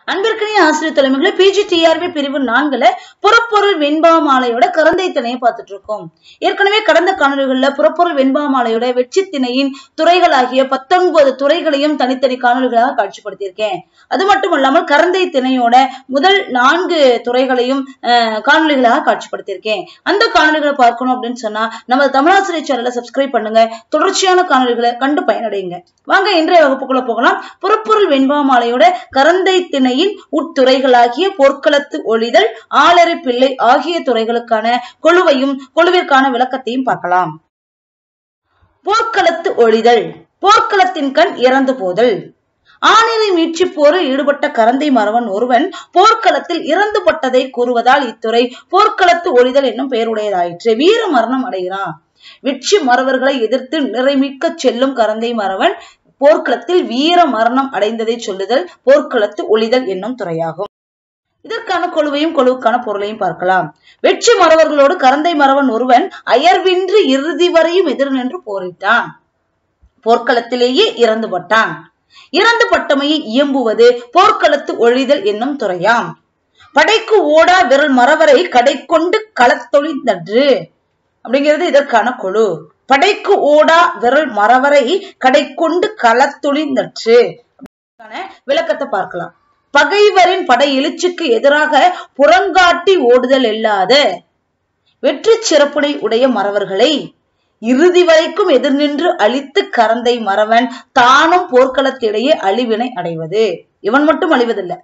அன்பிற்கினிய ஆசிரியர் தலைமைகளை PG TRP பிரிவு நான்குல புறப்பொருள் வெண்பா மாலையோட கரந்தை திணையை பார்த்துட்டு இருக்கோம் ஏற்கனவே கடந்த காணொலிகள்ல புறப்பொருள் வெண்பா மாலையோட வெற்றி திணையின் துறைகளாகிய பத்தொன்பது துறைகளையும் தனித்தனி காணொலிகளாக காட்சிப்படுத்தியிருக்கேன் அது மட்டும் இல்லாமல் கரந்தை திணையோட முதல் நான்கு துறைகளையும் அஹ், காணொலிகளாக காட்சிப்படுத்தியிருக்கேன் அந்த காணொலிகளை பார்க்கணும் அப்படின்னு சொன்னா நம்ம தமிழாசிரியர் சேனலை சப்ஸ்கிரைப் பண்ணுங்க தொடர்ச்சியான காணொலிகளை கண்டு பயனடையுங்க வாங்க இன்றைய வகுப்புக்குள்ள போகலாம் புறப்பொருள் வெண்பா மாலையோட கரந்தை திணையின் உட்துறைகளாகிய போர்க்களத்து ஒளிதல் ஆளறி பிள்ளை ஆகிய துறைகளுக்கான குழுவையும் குழுவிற்கான விளக்கத்தையும் பார்க்கலாம் போர்க்களத்து ஒளிதல் போர்க்களத்தின் கண் இறந்து போதல் ஆணிரை மீட்சி போரில் ஈடுபட்ட கரந்தை மறவன் ஒருவன் போர்க்களத்தில் இறந்துபட்டதை கூறுவதால் இத்துறை போர்க்களத்து ஒளிதல் என்னும் பெயருடையதாயிற்று வீர மரணம் அடைகிறான் வெற்றி மறவர்களை எதிர்த்து நிறைமிக்க செல்லும் கரந்தை மறவன் போர்க்களத்தில் வீர மரணம் அடைந்ததை சொல்லுதல் போர்க்களத்து ஒளிதல் என்னும் துறையாகும் இதற்கான குழுவையும் குழுவுக்கான பொருளையும் பார்க்கலாம் வெற்றி மறவர்களோடு கரந்தை மறவன் ஒருவன் அயர்வின்றி இறுதி வரையும் எதிர் நின்று போரிட்டான் போர்க்களத்திலேயே இறந்து பட்டான் இறந்து பட்டமையை இயம்புவது போர்க்களத்து ஒழிதல் என்னும் துறையாம் படைக்கு ஓடா விரல் மறவரை கடை கொண்டு களத்தொழிந்தன்று அப்படிங்கிறது இதற்கான குழு படைக்கு ஓடா விரல் மறவரை கடை கொண்டு களத்தொழிந்தற்று இதற்கான விளக்கத்தை பார்க்கலாம் பகைவரின் படை எழுச்சிக்கு எதிராக புறங்காட்டி ஓடுதல் இல்லாத வெற்றி சிறப்புடை உடைய மறவர்களை இறுதி வரைக்கும் எதிர் நின்று அழித்து கரந்தை மறவன் தானும் போர்க்களத்திலேயே அழிவினை அடைவது இவன் மட்டும் அழிவதில்லை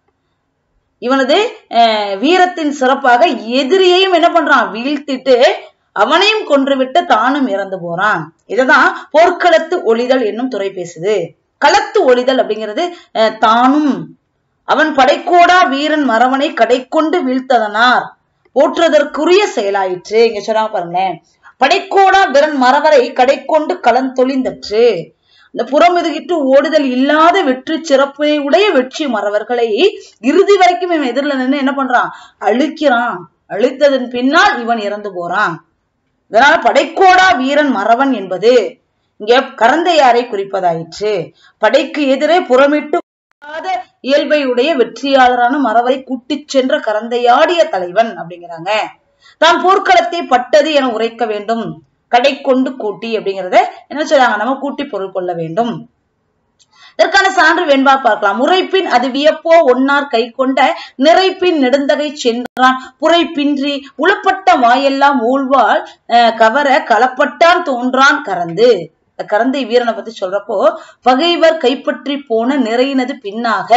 இவனது அஹ், வீரத்தின் சிறப்பாக எதிரியையும் என்ன பண்றான் வீழ்த்திட்டு அவனையும் கொன்றுவிட்டு தானும் இறந்து போறான் இததான் போர்க்களத்து ஒளிதல் என்னும் துறை பேசுது களத்து ஒளிதல் அப்படிங்கிறது அஹ், தானும் அவன் படைக்கோடா வீரன் மறவனை கடைக்கொண்டு வீழ்த்ததனார் போற்றுவதற்குரிய செயலாயிற்று இங்க சொன்னாங்க பாருங்களேன் படைக்கோடா வீரன் மறவரை கடைக்கொண்டு களந்தொழிந்தற்று இந்த புறமுதுகிட்டு ஓடுதல் இல்லாத வெற்றி சிறப்பை உடைய வெற்றி மறவர்களை இறுதி வரைக்கும் இவன் எதிரில் நின்று என்ன பண்றான் அழிக்கிறான் அழித்ததன் பின்னால் இவன் இறந்து போறான் இதனால படைக்கோடா வீரன் மறவன் என்பது இங்க கரந்தையாரை குறிப்பதாயிற்று படைக்கு எதிரே புறமிட்டு இல்லாத இயல்பை உடைய வெற்றியாளரான மறவரை கூட்டிச் சென்ற கரந்தையாடிய தலைவன் அப்படிங்கிறாங்க தான் போர்க்களத்தை பட்டது என உரைக்க வேண்டும் கடை கொண்டு கூட்டி அப்படிங்கறத என்ன சொல்றாங்க நம்ம கூட்டி பொருள் கொள்ள வேண்டும் இதற்கான சான்று வெண்பா பார்க்கலாம் உரைப்பின் அது வியப்போ ஒன்னார் கை கொண்ட நிறைப்பின் நெடுந்தகை சென்றான் புரைப்பின்றி உளப்பட்ட வாயெல்லாம் ஊழ்வாள் அஹ், கவர களப்பட்டான் தோன்றான் கறந்து இந்த கரந்தை வீரனை பத்தி சொல்றப்போ பகைவர் கைப்பற்றி போன நிறையினது பின்னாக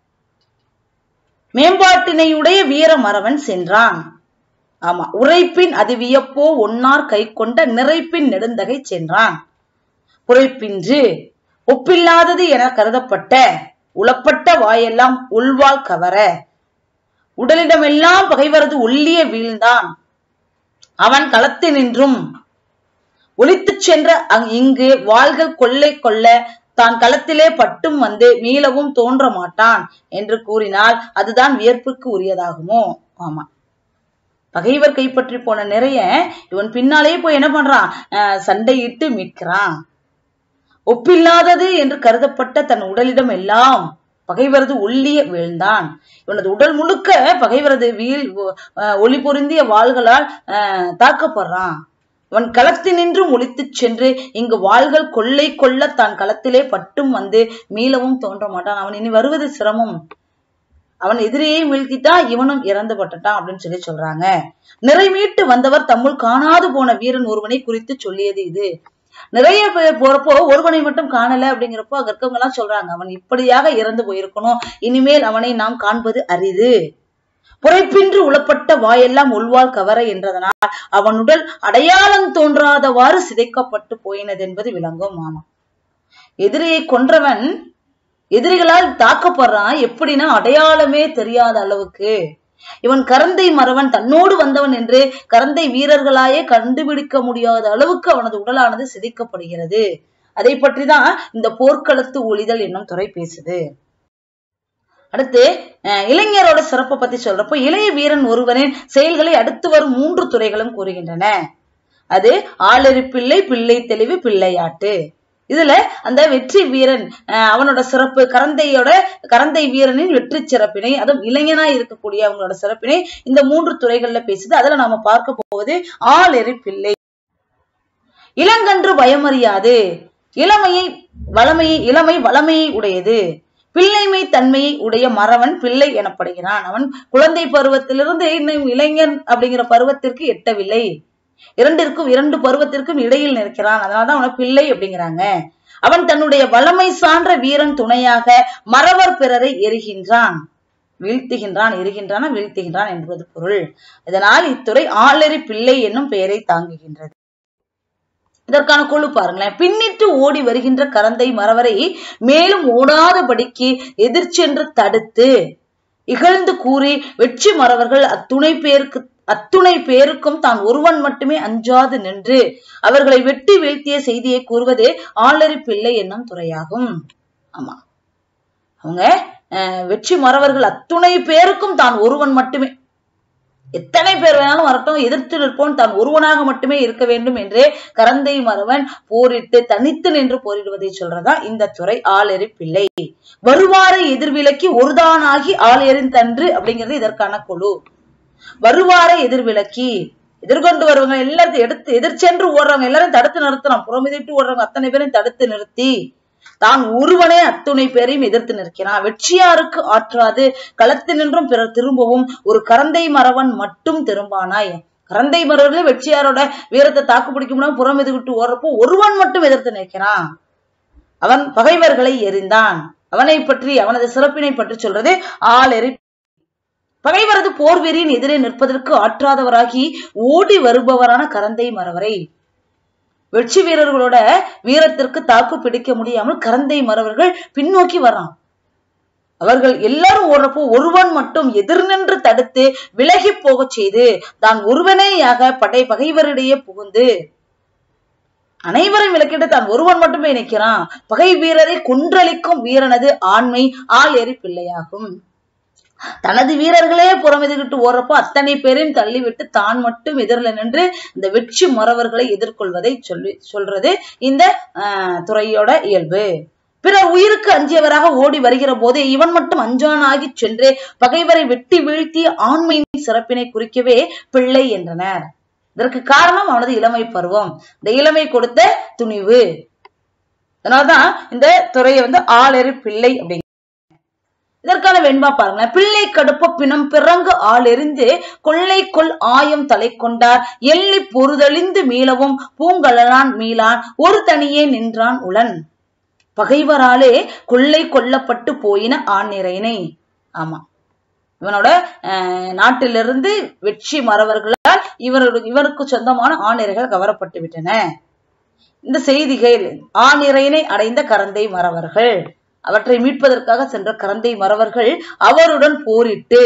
மேம்பாட்டினையுடைய வீர மறவன் சென்றான் ஆமா உரைப்பின் அது வியப்போ ஒன்னார் கை கொண்ட நிறைப்பின் நெடுந்தகை சென்றான் குறைப்பின்று ஒப்பில்லாதது என கருதப்பட்ட உளப்பட்ட வாயெல்லாம் உள்வாள் கவர உடலிடமெல்லாம் பகைவரது ஒல்லிய வீழ்ந்தான் அவன் களத்தினின்றும் ஒளித்துச் சென்ற அங் இங்கு வாள்கள் கொள்ளை கொள்ள தான் களத்திலே பட்டும் வந்து மீளவும் தோன்ற மாட்டான் என்று கூறினால் அதுதான் வியர்ப்புக்கு உரியதாகுமோ ஆமா பகைவர் கைப்பற்றி போன நிறைய இவன் பின்னாலே போய் என்ன பண்றான் அஹ் சண்டையிட்டு மீட்கிறான் ஒப்பில்லாதது என்று கருதப்பட்ட தன் உடலிடம் எல்லாம் பகைவரது ஒல்லிய வீழ்ந்தான் இவனது உடல் முழுக்க பகைவரது வீழ் அஹ் ஒளி பொருந்திய வாள்களால் அஹ் தாக்கப்படுறான் அவன் களத்தினின்றும் ஒளித்துச் சென்று இங்கு வாள்கள் கொள்ளை கொள்ள தான் களத்திலே பட்டும் வந்து மீளவும் தோன்ற மாட்டான் அவன் இனி வருவது சிரமம் அவன் எதிரியை வீழ்த்திட்டான் இவனும் இறந்து பட்டுட்டான் அப்படின்னு சொல்லி சொல்றாங்க நிறைமீட்டு வந்தவர் தம்முள் காணாது போன வீரன் ஒருவனை குறித்து சொல்லியது இது நிறைய பேர் போறப்போ ஒருவனை மட்டும் காணல அப்படிங்கிறப்போ அங்க இருக்கவங்க எல்லாம் சொல்றாங்க அவன் இப்படியாக இறந்து போயிருக்கணும் இனிமேல் அவனை நாம் காண்பது அரிது புரைப்பின்றி உளப்பட்ட வாயெல்லாம் உள்வாள் கவர என்றதனால் அவனுடல் அடையாளம் தோன்றாதவாறு சிதைக்கப்பட்டு போயினது என்பது விளங்கும் ஆமா எதிரியை கொன்றவன் எதிரிகளால் தாக்கப்படுறான் எப்படின்னா அடையாளமே தெரியாத அளவுக்கு இவன் கரந்தை மறவன் தன்னோடு வந்தவன் என்று கரந்தை வீரர்களாயே கண்டுபிடிக்க முடியாத அளவுக்கு அவனது உடலானது சிதைக்கப்படுகிறது அதை பற்றிதான் இந்த போர்க்களத்து ஒளிதல் என்னும் துறை பேசுது அடுத்து அஹ், இளைஞரோட சிறப்பை பத்தி சொல்றப்போ இளைய வீரன் ஒருவனின் செயல்களை அடுத்து வரும் மூன்று துறைகளும் கூறுகின்றன அது ஆளறி பிள்ளை பிள்ளை தெளிவு பிள்ளையாட்டு இதுல அந்த வெற்றி வீரன் அஹ், அவனோட சிறப்பு கரந்தையோட கரந்தை வீரனின் வெற்றி சிறப்பினை அதுவும் இளைஞனா இருக்கக்கூடிய அவங்களோட சிறப்பினை இந்த மூன்று துறைகள்ல பேசுது அதுல நாம பார்க்க போவது ஆளெறி பிள்ளை இளங்கன்று பயமறியாது இளமையை வளமையை இளமை வளமையை உடையது பிள்ளைமை தன்மையை உடைய மறவன் பிள்ளை எனப்படுகிறான் அவன் குழந்தை பருவத்திலிருந்து இன்னும் இளைஞன் அப்படிங்கிற பருவத்திற்கு எட்டவில்லை இரண்டிற்கும் இரண்டு பருவத்திற்கும் இடையில் நிற்கிறான் அதனாலதான் அவனை பிள்ளை அப்படிங்கிறாங்க அவன் தன்னுடைய வளமை சான்ற வீரன் துணையாக மறவர் பிறரை எரிகின்றான் வீழ்த்துகின்றான் எரிகின்றான வீழ்த்துகின்றான் என்பது பொருள் இதனால் இத்துறை ஆளெறி பிள்ளை என்னும் பெயரை தாங்குகின்றது இதற்கான குழு பாருங்களேன் பின்னிட்டு ஓடி வருகின்ற கரந்தை மறவரை மேலும் ஓடாதபடிக்கு எதிர்ச்சென்று தடுத்து இகழ்ந்து கூறி வெற்றி மறவர்கள் அத்துணை பேருக்கு அத்துணை பேருக்கும் தான் ஒருவன் மட்டுமே அஞ்சாது நின்று அவர்களை வெட்டி வீழ்த்திய செய்தியை கூறுவது ஆளறி பிள்ளை என்னும் துறையாகும் ஆமா அவங்க அஹ், வெற்றி மறவர்கள் அத்துணை பேருக்கும் தான் ஒருவன் மட்டுமே எத்தனை பேர் வேணாலும் வரட்டும் எதிர்த்து நிற்போன் தான் ஒருவனாக மட்டுமே இருக்க வேண்டும் என்றே கரந்தை மறவன் போரிட்டு தனித்து நின்று போரிடுவதை சொல்றதா இந்த துறை ஆளெறி பிள்ளை வருவார எதிர்விலக்கி ஒருதானாகி ஆளெறின் தன்று அப்படிங்கிறது இதற்கான குழு வருவார எதிர்விலக்கி எதிர்கொண்டு வருவங்க எல்லாத்தையும் எடுத்து எதிர்ச்சென்று ஓடுறவங்க எல்லாரும் தடுத்து நிறுத்தலாம் புறமிதிட்டு ஓடுறவங்க அத்தனை பேரையும் தடுத்து நிறுத்தி தான் ஒருவனே அத்துணை பேரையும் எதிர்த்து நிற்கிறான் வெற்றியாருக்கு ஆற்றாது களத்து நின்றும் பிறர் திரும்பவும் ஒரு கரந்தை மறவன் மட்டும் திரும்பானாய் கரந்தை மறவர்களே வெற்றியாரோட வீரத்தை தாக்கு பிடிக்க முடியாம புறம் எதிர்விட்டு ஓடுறப்போ ஒருவன் மட்டும் எதிர்த்து நிற்கிறான் அவன் பகைவர்களை எறிந்தான் அவனை பற்றி அவனது சிறப்பினை பற்றி சொல்றது ஆளெறி பகைவரது போர் வெறியின் எதிரே நிற்பதற்கு ஆற்றாதவராகி ஓடி வருபவரான கரந்தை மறவரை வெற்றி வீரர்களோட வீரத்திற்கு தாக்கு பிடிக்க முடியாமல் கரந்தை மறவர்கள் பின்னோக்கி வர்றான் அவர்கள் எல்லாரும் ஓடுறப்போ ஒருவன் மட்டும் எதிர் நின்று தடுத்து விலகி போகச் செய்து தான் ஒருவனேயாக படை பகைவரிடையே புகுந்து அனைவரும் விலக்கிட்டு தான் ஒருவன் மட்டுமே நிற்கிறான் பகை வீரரை கொன்றளிக்கும் வீரனது ஆண்மை ஆள் எறி பிள்ளையாகும் தனது வீரர்களே புறமெதிர்கிட்டு ஓடுறப்போ அத்தனை பேரையும் தள்ளிவிட்டு தான் மட்டும் எதிரில் நின்று இந்த வெற்றி மறவர்களை எதிர்கொள்வதை சொல்லி சொல்றது இந்த ஆஹ், துறையோட இயல்பு பிறர் உயிருக்கு அஞ்சியவராக ஓடி வருகிற போதே இவன் மட்டும் அஞ்சானாகி சென்று பகைவரை வெட்டி வீழ்த்தி ஆண்மையின் சிறப்பினை குறிக்கவே பிள்ளை என்றனர் இதற்கு காரணம் அவனது இளமை பருவம் இந்த இளமை கொடுத்த துணிவு அதனால்தான் இந்த துறையை வந்து ஆளெறி பிள்ளை அப்படிங்க இதற்கான வெண்பா பாருங்களேன் பிள்ளை கடுப்ப பிணம் பிறங்கு ஆள் எறிந்து கொள்ளை கொள் ஆயம் தலை கொண்டார் எள்ளி பொறுதழிந்து மீளவும் பூங்கழலான் மீளான் ஒரு தனியே நின்றான் உளன் பகைவராலே கொள்ளை கொல்லப்பட்டு போயின ஆண்நிறையினை ஆமா இவனோட அஹ், நாட்டிலிருந்து வெற்றி மறவர்களால் இவரு இவருக்கு சொந்தமான ஆணிரைகள் கவரப்பட்டு விட்டன இந்த செய்திகள் ஆணிரையினை அடைந்த கரந்தை மறவர்கள் அவற்றை மீட்பதற்காக சென்ற கரந்தை மறவர்கள் அவருடன் போரிட்டு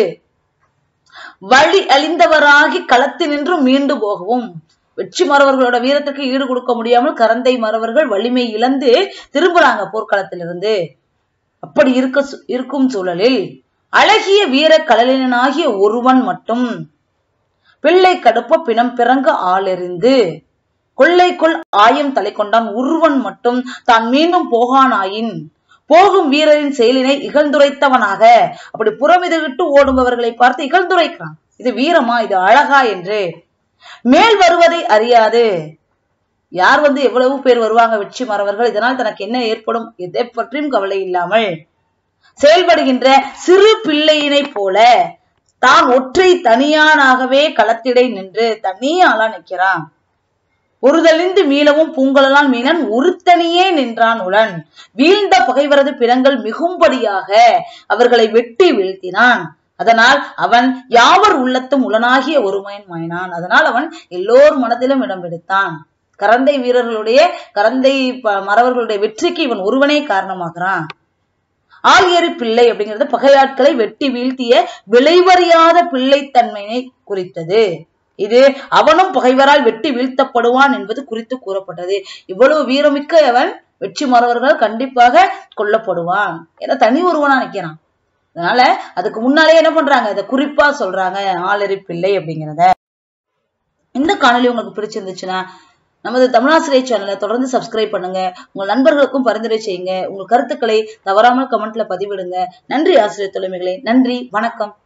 வழி அழிந்தவராகி களத்தில் நின்று மீண்டு போகவும் வெற்றி மறவர்களோட வீரத்துக்கு ஈடு கொடுக்க முடியாமல் கரந்தை மறவர்கள் வலிமை இழந்து திரும்புறாங்க போர்க்களத்திலிருந்து அப்படி இருக்க சு- இருக்கும் சூழலில் அழகிய வீர கழலினாகிய ஒருவன் மட்டும் பிள்ளை கடுப்ப பிணம் பிறங்க ஆளெறிந்து கொள்ளைக்குள் ஆயம் தலை கொண்டான் ஒருவன் மட்டும் தான் மீண்டும் போகானாயின் போகும் வீரரின் செயலினை இகழ்ந்துரைத்தவனாக அப்படி புறமிதுகிட்டு ஓடுபவர்களை பார்த்து இகழ்ந்துரைக்கிறான் இது வீரமா இது அழகா என்று மேல் வருவதை அறியாது யார் வந்து எவ்வளவு பேர் வருவாங்க வெற்றி மறவர்கள் இதனால் தனக்கு என்ன ஏற்படும் எதை பற்றியும் கவலை இல்லாமல் செயல்படுகின்ற சிறு பிள்ளையினைப் போல தான் ஒற்றை தனியானாகவே களத்திடை நின்று தனியாளா நிற்கிறான் ஒருதலிந்து மீளவும் பூங்கொழலான் மீனன் ஒருத்தனியே நின்றான் உளன் வீழ்ந்த பகைவரது பிணங்கள் மிகும்படியாக அவர்களை வெட்டி வீழ்த்தினான் அதனால் அவன் யாவர் உள்ளத்தும் உளனாகிய ஒருமையன் மாயினான் அதனால் அவன் எல்லோர் மனதிலும் இடம் பிடித்தான் கரந்தை வீரர்களுடைய கரந்தை ப- மறவர்களுடைய வெற்றிக்கு இவன் ஒருவனே காரணமாகிறான் ஆகியரி பிள்ளை அப்படிங்கிறது பகையாட்களை வெட்டி வீழ்த்திய விளைவறியாத பிள்ளைத்தன்மையை குறித்தது இது அவனும் பகைவரால் வெட்டி வீழ்த்தப்படுவான் என்பது குறித்து கூறப்பட்டது இவ்வளவு வீரமிக்க அவன் வெற்றி மறவர்கள் கண்டிப்பாக கொல்லப்படுவான் ஏன்னா தனி ஒருவனா நிக்கிறான் அதனால அதுக்கு முன்னாலே என்ன பண்றாங்க இதை குறிப்பா சொல்றாங்க ஆளறி பிள்ளை அப்படிங்கிறத இந்த காணொளி உங்களுக்கு பிடிச்சிருந்துச்சுன்னா நமது தமிழாசிரியர் சேனலை தொடர்ந்து சப்ஸ்கிரைப் பண்ணுங்க உங்கள் நண்பர்களுக்கும் பரிந்துரை செய்யுங்க உங்கள் கருத்துக்களை தவறாமல் கமெண்ட்ல பதிவிடுங்க நன்றி ஆசிரியர் தலைமைகளே நன்றி வணக்கம்